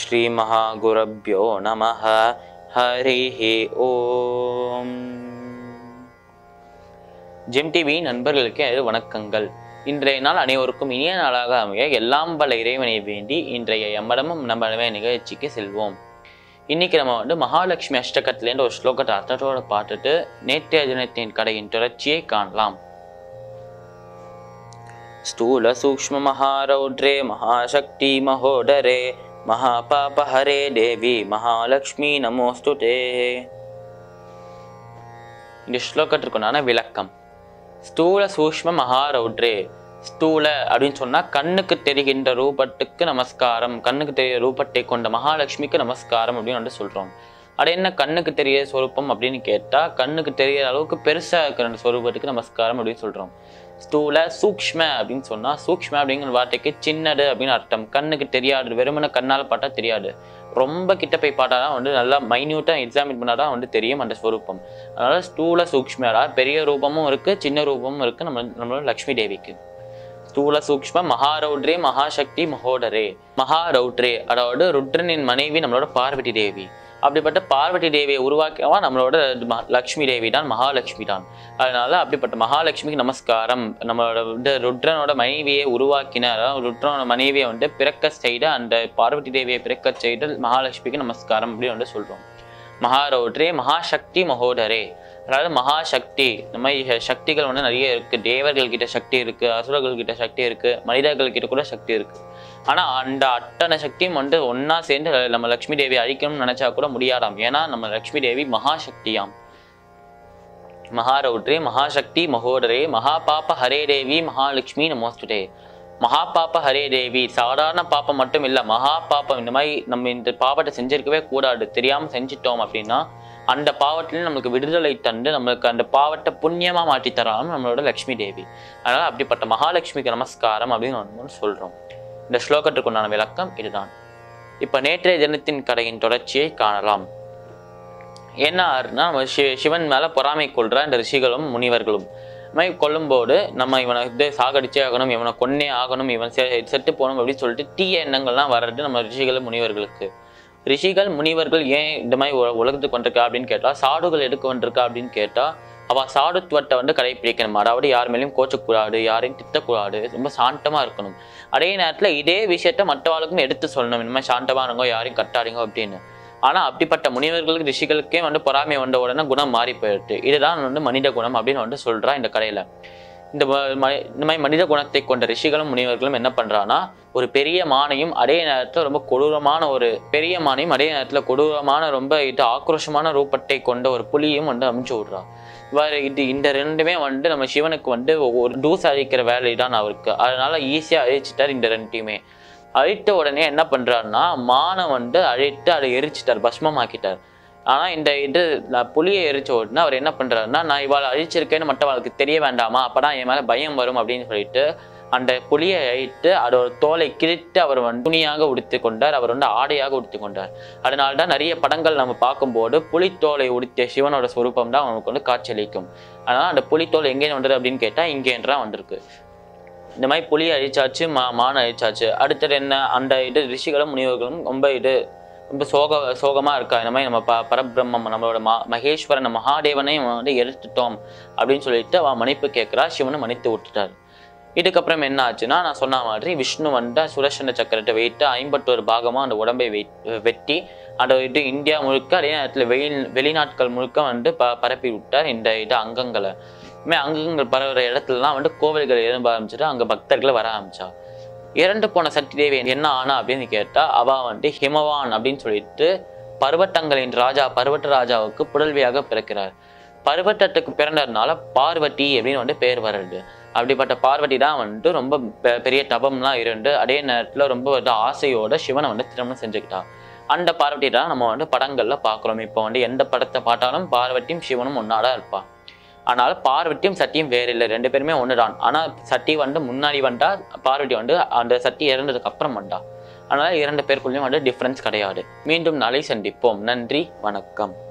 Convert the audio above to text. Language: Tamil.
ஸ்ரீமகாகுரப்யோ நம ஹரிஹி ஓம் ஜெம் டிவி நண்பர்களுக்கு எனது வணக்கங்கள் இன்றைய நாள் அனைவருக்கும் இனிய நாளாக அமைய எல்லாம் வல்ல இறைவனை வேண்டி இன்றைய எம்மடமும் நம்மளவே நிகழ்ச்சிக்கு செல்வோம் இன்னைக்கு நம்ம வந்து மகாலட்சுமி அஷ்டகத்திலேருந்து ஒரு ஸ்லோகத்தை அர்த்தத்தோட பார்த்துட்டு நேற்றைய தினத்தின் கடையின் தொடர்ச்சியை காணலாம் स्थूल सूक्ष्म महारौद्रे महाशक्ति महोदरे महापापहरे देवी மகாலட்சுமி நமோஸ்து தே இந்த ஸ்லோகத்திற்குண்டான விளக்கம் ஸ்தூல சூக்ஷ்ம மகாரௌட்ரே ஸ்தூல அப்படின்னு சொன்னா கண்ணுக்கு தெரிகின்ற ரூபத்துக்கு நமஸ்காரம் கண்ணுக்கு தெரிய ரூபத்தை கொண்ட மகாலட்சுமிக்கு நமஸ்காரம் அப்படின்னு வந்து சொல்றோம் அது என்ன கண்ணுக்கு தெரிய சொரூபம் அப்படின்னு கேட்டா கண்ணுக்கு தெரியற அளவுக்கு பெருசா இருக்கிற சொரூபத்துக்கு நமஸ்காரம் அப்படின்னு சொல்றோம் ஸ்தூல சூக்ஷ்ம அப்படின்னு சொன்னா சூக்ஷ்ம அப்படிங்கிற வார்த்தைக்கு சின்னது அப்படின்னு அர்த்தம் கண்ணுக்கு தெரியாது வெறுமனை கண்ணால் பார்த்தா தெரியாது ரொம்ப கிட்ட போய் பார்த்தா தான் வந்து நல்லா மைன்யூட்டாக எக்ஸாமின் பண்ணால் தான் வந்து தெரியும் அந்த ஸ்வரூபம் அதனால ஸ்தூல சூக்ஷ்மரா பெரிய ரூபமும் இருக்கு சின்ன ரூபமும் இருக்கு நம்ம நம்மளோட லக்ஷ்மி தேவிக்கு ஸ்தூல சூக்ஷ்ம மகாரௌட்ரே மகாசக்தி மகோடரே மகாரௌட்ரே அதாவது ருத்ரனின் மனைவி நம்மளோட பார்வதி தேவி அப்படிப்பட்ட பார்வதி தேவியை உருவாக்கியவா நம்மளோட ம- லக்ஷ்மி தேவி தான் மகாலட்சுமி தான் அதனால அப்படிப்பட்ட மகாலட்சுமிக்கு நமஸ்காரம் நம்மளோட வந்து ருத்ரனோட மனைவியை உருவாக்கின அதாவது ருத்ரனோட மனைவியை வந்து பிறக்க செய்த அந்த பார்வதி தேவியை பிறக்க செய்த மகாலட்சுமிக்கு நமஸ்காரம் அப்படின்னு வந்து சொல்றோம் மகாரௌட்ரே மகாசக்தி மகோதரே அதாவது மகாசக்தி இந்த மாதிரி சக்திகள் வந்து நிறைய இருக்கு தேவர்கள் கிட்ட சக்தி இருக்கு அசுரர்கள் கிட்ட சக்தி இருக்கு மனிதர்கள் கிட்ட கூட சக்தி இருக்கு ஆனா அந்த அத்தனை சக்தியும் வந்து ஒண்ணா சேர்ந்து நம்ம லக்ஷ்மி தேவி அழிக்கணும்னு நினைச்சா கூட முடியாதாம் ஏன்னா நம்ம லக்ஷ்மி தேவி மகாசக்தியாம் மகாரௌட்ரே மகாசக்தி மகோதரே மகாபாப ஹரே தேவி மகாலட்சுமி நமோஸ்துதே மகாபாப ஹரே தேவி சாதாரண பாப்பம் மட்டும் இல்ல மகா பாப்பம் இந்த மாதிரி நம்ம இந்த பாவத்தை செஞ்சிருக்கவே கூடாது தெரியாம செஞ்சிட்டோம் அப்படின்னா அந்த பாவத்திலும் நம்மளுக்கு விடுதலை தந்து நம்மளுக்கு அந்த பாவத்தை புண்ணியமா மாற்றி தராம நம்மளோட லக்ஷ்மி தேவி அதனால அப்படிப்பட்ட மகாலட்சுமிக்கு நமஸ்காரம் அப்படின்னு ஒன்று சொல்றோம் இந்த ஸ்லோகத்திற்கு உண்டான விளக்கம் இதுதான் இப்ப நேற்றைய தினத்தின் கடையின் தொடர்ச்சியை காணலாம் என்ன ஆறுனா நம்ம சி- சிவன் மேல பொறாமை கொள்ற இந்த ரிஷிகளும் முனிவர்களும் இந்த மாதிரி கொல்லும்போது நம்ம இவனை இது சாகடிச்சே ஆகணும் இவனை கொன்னே ஆகணும் இவன் செ- செத்து போகணும் அப்படின்னு சொல்லிட்டு தீய எண்ணங்கள்லாம் வர்றது நம்ம ரிஷிகள் முனிவர்களுக்கு ரிஷிகள் முனிவர்கள் ஏன் இந்த மாதிரி உல- உலகத்துக்கு வந்திருக்கா அப்படின்னு கேட்டா சாதுகள் எதுக்கு வந்திருக்கா அப்படின்னு கேட்டா அவ சாதுத்துவத்தை வந்து கடைபிடிக்கணும் அதாவது யார் மேலேயும் கோச்சக்கூடாது யாரையும் திட்டக்கூடாது ரொம்ப சாந்தமா இருக்கணும் அதே நேரத்துல இதே விஷயத்த மற்றவாளுக்கும் எடுத்து சொல்லணும் இந்த மாதிரி சாந்தமா இருங்கோ யாரையும் கட்டாடுங்க அப்படின்னு ஆனா அப்படிப்பட்ட முனிவர்களுக்கு ரிஷிகளுக்கே வந்து பொறாமை வந்த உடனே குணம் மாறி போயிடுது இதுதான் வந்து மனித குணம் அப்படின்னு வந்து சொல்றா இந்த கடையில இந்த ம- ம- இந்த மாதிரி மனித குணத்தை கொண்ட ரிஷிகளும் முனிவர்களும் என்ன பண்றான்னா ஒரு பெரிய மானையும் அதே நேரத்துல ரொம்ப கொடூரமான ஒரு பெரிய மானையும் அதே நேரத்துல கொடூரமான ரொம்ப இது ஆக்ரோஷமான ரூபத்தை கொண்ட ஒரு புலியும் வந்து அமுச்சு விடுறா இவ்வாறு இது இந்த ரெண்டுமே வந்து நம்ம சிவனுக்கு வந்து ஒரு டூஸ் அழிக்கிற வேலை தான் அவருக்கு அதனால ஈஸியா அழிச்சிட்டார் இந்த ரெண்டையுமே அழித்த உடனே என்ன பண்றாருன்னா மானை வந்து அழித்து அதை எரிச்சிட்டார் பஸ்மமாக்கிட்டார் ஆனா இந்த இது நான் புலியை எரிச்ச உடனே அவர் என்ன பண்றாருன்னா நான் இவாளை அழிச்சிருக்கேன்னு மற்றவளுக்கு தெரிய வேண்டாமா அப்பதான் என் மேல பயம் வரும் அப்படின்னு சொல்லிட்டு அந்த புலியை அழித்து அதோட தோலை கிழித்து அவர் வந்து துணியாக உடுத்தி கொண்டார் அவர் வந்து ஆடையாக உடுத்தி கொண்டார் அதனால தான் நிறைய படங்கள் நம்ம பார்க்கும்போது புலித்தோலை உடுத்திய சிவனோட ஸ்வரூபம் தான் அவனுக்கு வந்து காட்சியளிக்கும் அதனால அந்த புலித்தோல் எங்கே வந்தது அப்படின்னு கேட்டா இங்கேன்றா வந்திருக்கு இந்த மாதிரி புலி அழிச்சாச்சு மா மான் அழிச்சாச்சு அடுத்தது என்ன அந்த இது ரிஷிகளும் முனிவர்களும் ரொம்ப இது ரொம்ப சோக சோகமா இருக்கா இந்த மாதிரி நம்ம ப பரபிரம்மம் நம்மளோட மா மகேஸ்வரன் மகாதேவனையும் வந்து எடுத்துட்டோம் அப்படின்னு சொல்லிட்டு அவன் மன்னிப்பு கேட்கிறா சிவனை மன்னித்து விட்டுட்டார் இதுக்கப்புறம் என்ன ஆச்சுன்னா நான் சொன்ன மாதிரி விஷ்ணு வந்து சுதர்சன சக்கரத்தை வைத்து ஐம்பத்தோரு பாகமா அந்த உடம்பை வெ வெட்டி அந்த இது இந்தியா முழுக்க அதே நேரத்தில் வெளி வெளிநாட்கள் முழுக்க வந்து ப பரப்பி விட்டார் இந்த இது அங்கங்களை இனிமே அங்கங்கள் பரவுற இடத்துலலாம் வந்து கோவில்கள் எழும்ப ஆரம்பிச்சுட்டு அங்க பக்தர்கள் வர ஆரம்பிச்சா இறந்து போன சக்தி தேவி என்ன ஆனா அப்படின்னு கேட்டா அவ வந்து ஹிமவான் அப்படின்னு சொல்லிட்டு பர்வத்தங்களின் ராஜா பர்வத ராஜாவுக்கு புடல்வியாக பிறக்கிறார் பர்வத்தத்துக்கு பிறந்ததுனால பார்வதி அப்படின்னு வந்து பேர் வருது அப்படிப்பட்ட பார்வதி தான் வந்துட்டு ரொம்ப பெ- பெரிய தபம்லாம் இருந்து அதே நேரத்துல ரொம்ப வந்து ஆசையோட சிவனை வந்து திருமணம் செஞ்சுக்கிட்டா அந்த பார்வதி தான் நம்ம வந்து படங்கள்ல பார்க்குறோம் இப்போ வந்து எந்த படத்தை பார்த்தாலும் பார்வதியும் சிவனும் ஒன்னாதான் இருப்பா அதனால பார்வதியும் சத்தியும் வேற இல்லை ரெண்டு பேருமே ஒண்ணுதான் ஆனா சத்தி வந்து முன்னாடி வந்தா பார்வதி வந்து அந்த சத்தி இறந்ததுக்கு அப்புறம் வந்தா அதனால இரண்டு பேருக்குள்ளேயும் வந்து டிஃப்ரென்ஸ் கிடையாது மீண்டும் நாளை சந்திப்போம் நன்றி வணக்கம்